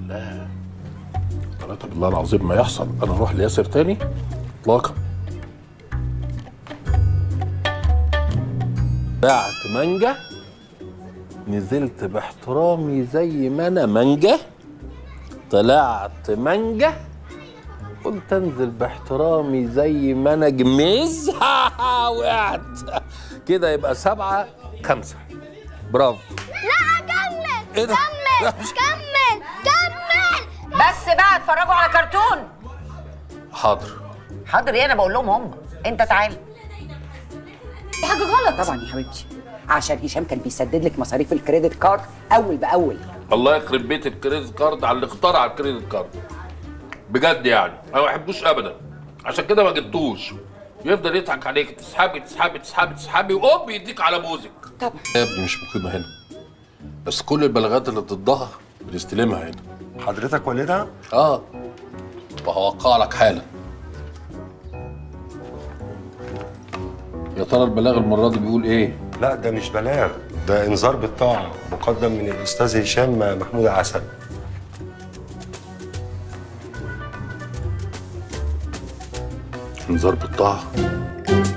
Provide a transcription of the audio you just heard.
بالله ثلاثة بالله العظيم ما يحصل انا اروح لياسر تاني اطلاقا بعت مانجا نزلت باحترامي زي ما انا مانجا طلعت مانجا قلت انزل باحترامي زي ما انا جميز وقعت كده يبقى سبعة خمسة برافو لا كمل ايه ده؟ لا، كمل مش- كمل كمل بس بقى اتفرجوا على كرتون حاضر حاضر ايه انا بقول لهم هم انت تعالى دي حاجه غلط طبعا يا حبيبتي عشان هشام كان بيسدد لك مصاريف الكريدت كارد اول باول الله يخرب بيت الكريدت كارد على اللي اخترع الكريدت كارد بجد يعني انا ما بحبوش ابدا عشان كده ما جبتوش يفضل يضحك عليك تسحبي تسحبي تسحبي تسحبي وهوب يديك على بوزك طبعا يا ابني مش مقيمه هنا بس كل البلاغات اللي ضدها بنستلمها هنا حضرتك والدها؟ اه وهوقع لك حالا يا ترى البلاغ المره دي بيقول ايه لا ده مش بلاغ ده انذار بالطاعة مقدم من الأستاذ هشام محمود عسل انذار بالطاعه